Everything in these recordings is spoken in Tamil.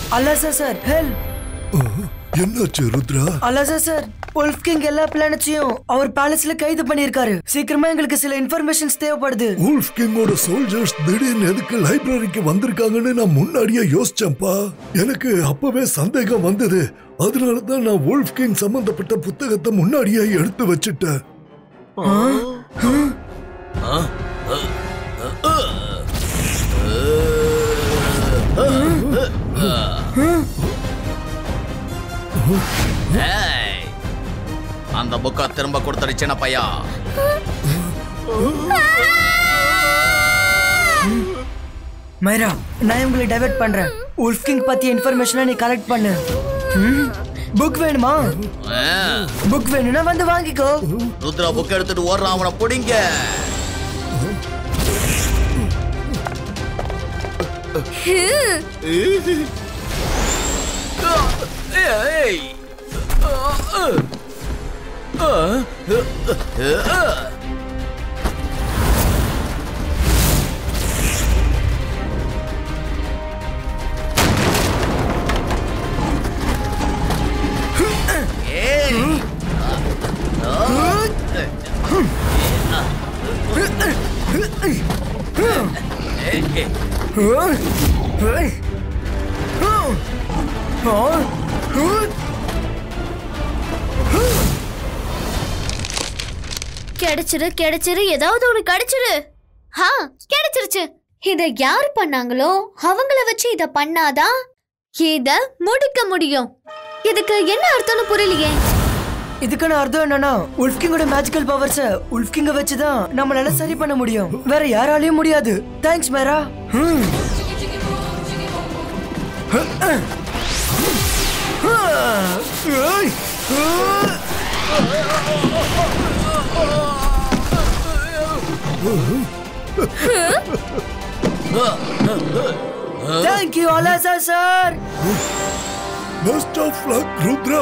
அலாசா சார் ஹெல்ப் என்னாச்சு Rudra Alasa sir wolf king எல்லா பிளானட்ஸையும் அவர் பேலஸ்ல கைது பண்ணியிருக்காரு சீக்கிரமா எங்களுக்கு சில இன்ஃபர்மேஷன்ஸ் தேவைப்படுது ஊல்ஃப் கிங்கோட சோல்ஜர்ஸ் திடீர்னு எதுக்கு லைப்ரரிக்கு வந்திருக்காங்கன்னு நான் முன்னாடியே யோசிச்சேன்ப்பா எனக்கு அப்பவே சந்தேகம் வந்தது அதனால தான் நான் ஊல்ஃப் கிங் சம்பந்தப்பட்ட புத்தகத்தை முன்னாடியே எடுத்து வச்சுட்டேன் ஏய், அந்த புக்கை திரும்ப கொடுத்துரு சின்ன பையா மைரா நான் உங்களை டைவர்ட் பண்றேன் உல்ஃப் கிங் பத்தி இன்ஃபர்மேஷனை நீ கலெக்ட் பண்ணு புக் வேணுமா ஆ, புக் வேணும்னா வந்து வாங்கிக்கோ ருத்ரா புக் எடுத்துட்டு ஓடுறான் அவனை பிடிங்க ஏய். ஏய். கிடைச்சிரு கிடைச்சிரு ஏதாவது ஒண்ணு கிடைச்சிரு ஹா கிடைச்சிருச்சு இத யார் பண்ணாங்களோ அவங்கள வச்சு இத பண்ணாதான் இத முடிக்க முடியும் இதுக்கு என்ன அர்த்தம்னு புரியலையே இதுக்கான அர்த்தம் என்னன்னா உல்ஃப் கிங்கோட மேஜிக்கல் பவர்ஸ உல்ஃப் கிங்க வச்சு தான் நம்மளால சரி பண்ண முடியும் வேற யாராலையும் முடியாது தேங்க்ஸ் மேரா ஹம். ஏய். Thank you, Alasa sir. Best of luck Rudra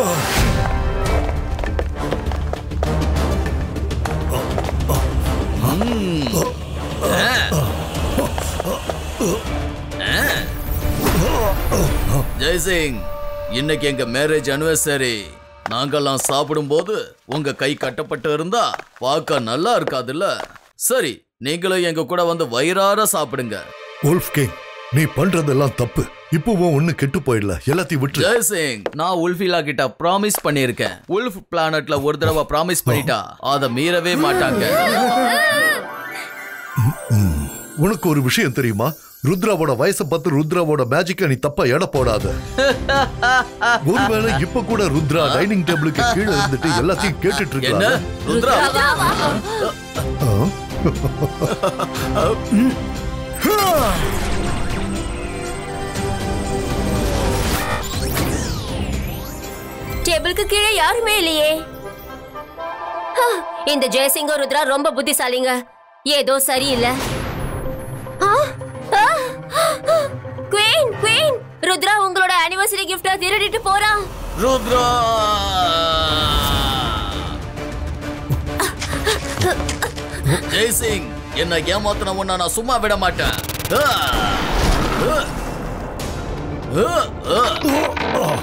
Jaisingh இன்னைக்கு எங்க மேரேஜ் அனிவர்சரி நாங்கெல்லாம் சாப்பிடும்போது உங்க கை கட்டப்பட்டு இருந்தா பார்க்க நல்லா இருக்காதுல்ல சரி நீங்களும் எங்க கூட வந்து வயிறார சாப்பிடுங்க உல்ஃப் கிங் நீ பண்றதெல்லாம் தப்பு இப்பவும் ஒண்ணு கெட்டு போயிடல எல்லாத்தையும் விட்டு ஜெய்சிங் நான் உல்ஃபிலா கிட்ட ப்ராமிஸ் பண்ணியிருக்கேன் உல்ஃப் பிளானட்ல ஒரு தடவை ப்ராமிஸ் பண்ணிட்டா அதை மீறவே மாட்டாங்க உனக்கு ஒரு விஷயம் தெரியுமா ருத்ராவோட வயசை பார்த்து ருத்ராவோட மேஜிக்க நீ தப்பா எடை போடாத ஒருவேளை இப்ப கூட ருத்ரா டைனிங் டேபிளுக்கு கீழே இருந்துட்டு எல்லாத்தையும் கேட்டுட்டு என்ன இருக்காங்க ருத்ரா டேபிளுக்கு கீழே யாருமே இல்லையே ஆ, இந்த ஜெயசிங்க ருத்ரா ரொம்ப புத்திசாலிங்க ஏதோ சரியில்லை ஆ, ஆ, ஆ, குவீன் குவீன் ருத்ரா உங்களோட அனிவர்சரி கிஃப்டா திருடிட்டு போறான் ருத்ரா ஜெய்சிங் என்ன ஏமாத்தின உன்னை நான் சும்மா விட மாட்டேன் ஆ! ஆ! ஆ! ஆ!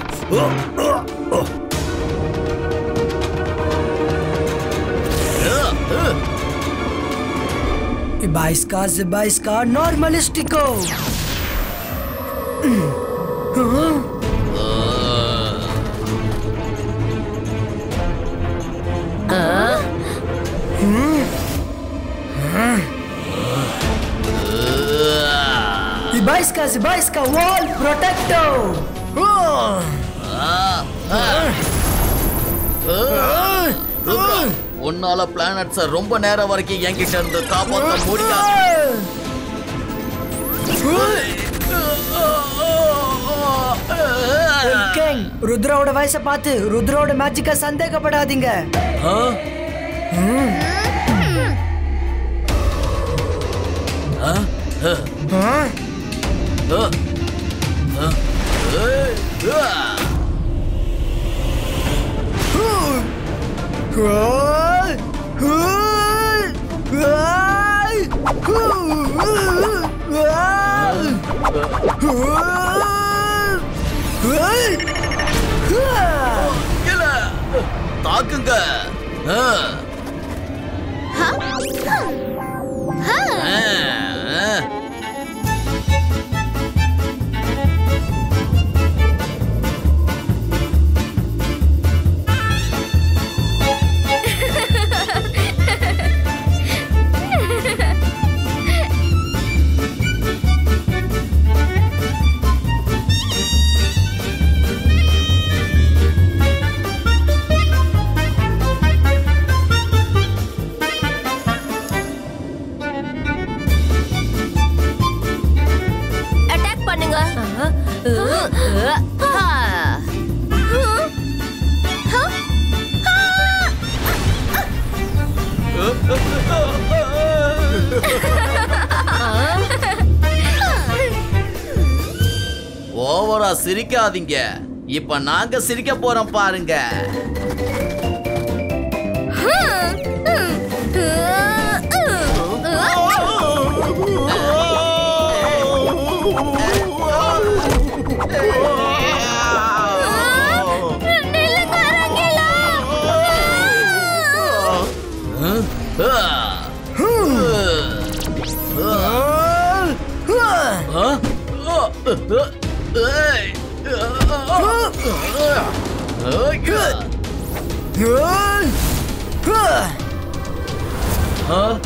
Ibaiska, Zibaiska, Normalistico. Ibaiska, Zibaiska, Wall Protector. Rudra, உன்னால பிளானட்ஸ ரொம்ப நேரம் வரைக்கும் என்கிட்ட இருந்து காப்பாற்ற முடியாது கிங் ருத்ராவோட வயசை பார்த்து ருத்ராவோட மேஜிக்க சந்தேகப்படாதீங்க ஆ? ஆ? ஆ? ஆ? ஆ? ஆ? ஏய்! ஆ! ஏய்! இல்ல தாக்குங்க ஆ. ஆ, ஆ. அட்டாக் பண்ணுங்க ஓவரா சிரிக்காதீங்க இப்ப நாங்க சிரிக்க போறோம் பாருங்க ஆ. ஆ? ஆ. ஏய். ஏய்! ஆ! ஆ?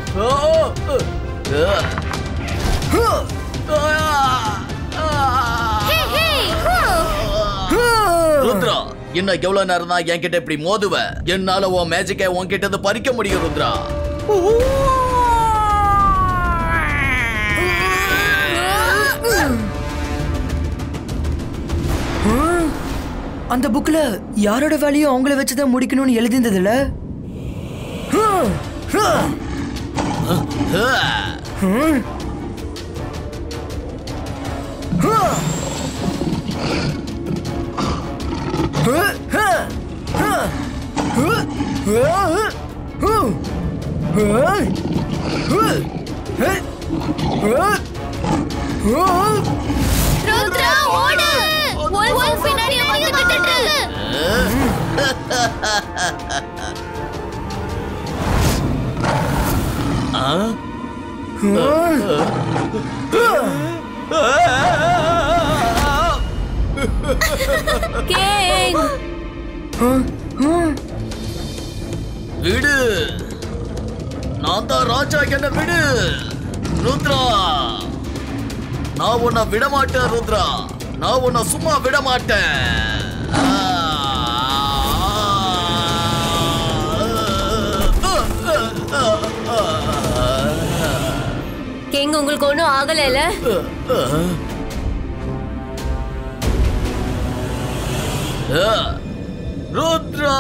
ருத்ரா இன்னும் எவ்வளவு நேரம் தான் என்கிட்ட இப்படி மோதுவ என்னால உன் மேஜிக்கை உன்கிட்ட இருந்து பறிக்க முடியும் ருத்ரா அந்த புக்ல யாரோட வேலையும் அவங்கள வச்சுதான் முடிக்கணும்னு எழுதியிருந்ததுல ருத்ரா ஓடு wolf பின்னாடி வந்துகிட்டு இருக்கு கேங் விடு நான் தான் ராஜா என்ன விடு ருத்ரா நான் உன்னை விட மாட்டேன் ருத்ரா நான் உன்னை சும்மா விட மாட்டேன் கிங் உங்களுக்கு ஒன்றும் ஆகலைல ருத்ரா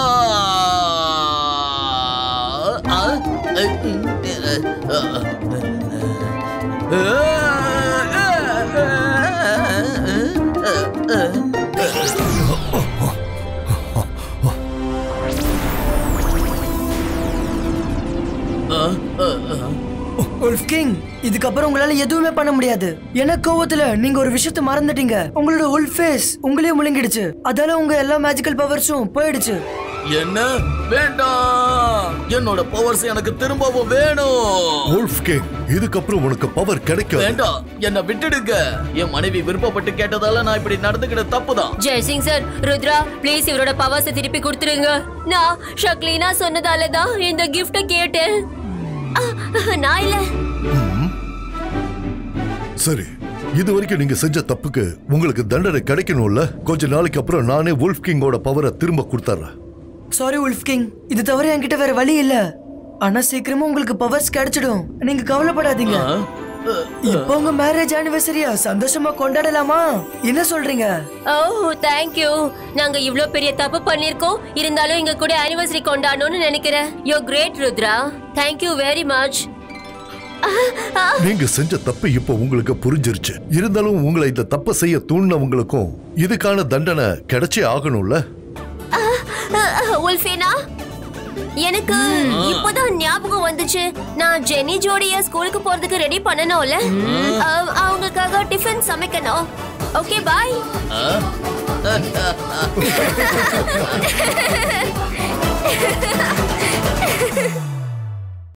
உல்ஃப் கிங் இதுக்கப்புறம் உங்களால எதுவுமே பண்ண முடியாது ஏன்னா கோவத்துல நீங்க ஒரு விஷயத்த மறந்துட்டீங்க உங்களோட உல்ஃப் ஃபேஸ் உங்களையும் முழுங்கிடுச்சு அதால உங்க எல்லா மேஜிக்கல் பவர்ஸும் போயிடுச்சு என்ன வேண்டாம் என்னோட பவர்ஸ் எனக்கு திரும்பவும் வேணும் wolf கிங் இதுக்கப்புறம் உனக்கு பவர் கிடைக்காது வேண்டாம் என்ன விட்டுடுங்க என் மனைவி விருப்பப்பட்டு கேட்டதால நான் இப்படி நடந்துக்கிட்ட தப்புதான் ஜெய்சிங் சார் ருத்ரா ப்ளீஸ் இவரோட பவர்ஸை திருப்பி கொடுத்துருங்க நான் ஷக்லீனா சொன்னதால தான் இந்த கிஃப்ட கேட்டேன் ஆ, நான் இல்ல சரி இது வரைக்கும் நீங்க செஞ்ச தப்புக்கு உங்களுக்கு தண்டனை கிடைக்கணும்ல கொஞ்ச நாளைக்கு அப்புறம் நானே wolf கிங்கோட பவரை திரும்ப கொடுத்துறேன் சாரி உல்ஃப் கிங் இது தவிர என்கிட்ட வேற வழி இல்ல ஆனா சீக்கிரமா உங்களுக்கு பவர்ஸ் கிடைச்சிடும் நீங்க கவலைப்படாதீங்க இப்போ உங்க மேரேஜ் ஆனிவர்சரியா சந்தோஷமா கொண்டாடலாமா என்ன சொல்றீங்க ஓ தேங்க் யூ நாங்க இவ்ளோ பெரிய தப்பு பண்ணிருக்கோம் இருந்தாலும் எங்க கூட ஆனிவர்சரி கொண்டாடணும்னு நினைக்கிறேன் you great Rudra thank you very much நீங்க செஞ்ச தப்பு இப்போ உங்களுக்கு புரிஞ்சிருச்சு இருந்தாலும் உங்களை இந்த தப்பை செய்ய தூண்டினவங்களுக்கும் இதுக்கான தண்டனை கிடைச்சே ஆகணும்ல உல்ஃபீனா எனக்கு இப்பதான் ஞாபகம் வந்துச்சு நான் ஜெனி ஜோடிய ஸ்கூலுக்கு போறதுக்கு ரெடி பண்ணணும்ல அஹ், அவங்களுக்காக டிஃபன் சமைக்கணும் ஓகே பாய் ஆ?